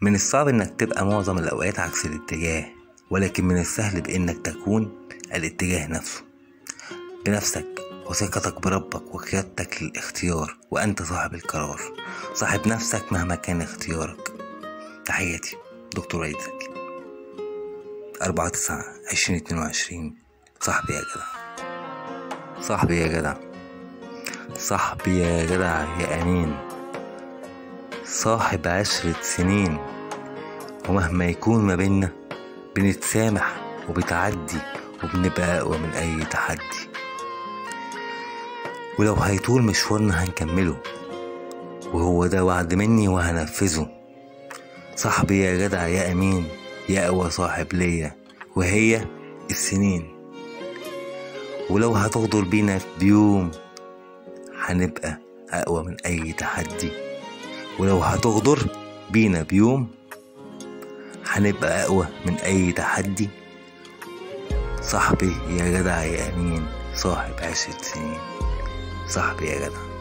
من الصعب انك تبقى معظم الاوقات عكس الاتجاه ولكن من السهل بانك تكون الاتجاه نفسه بنفسك وثقتك بربك وقيادتك للاختيار وانت صاحب القرار صاحب نفسك مهما كان اختيارك تحياتي دكتور عيد زكي أربعة تسعة عشرين اتنين وعشرين صاحبي يا جدع صاحبي يا جدع صاحبي يا جدع يا أمين صاحب عشرة سنين ومهما يكون ما بينا بنتسامح وبتعدي وبنبقى أقوى من أي تحدي ولو هيطول مشوارنا هنكمله وهو ده وعد مني وهنفذه صاحبي يا جدع يا أمين يا أقوى صاحب ليا وهي السنين ولو هتغدر بينا في بيوم هنبقى أقوى من أي تحدي ولو هتغدر بينا بيوم هنبقى أقوى من أي تحدي صاحبي يا جدع يا أمين صاحب عشرة سنين صاحبي يا جدع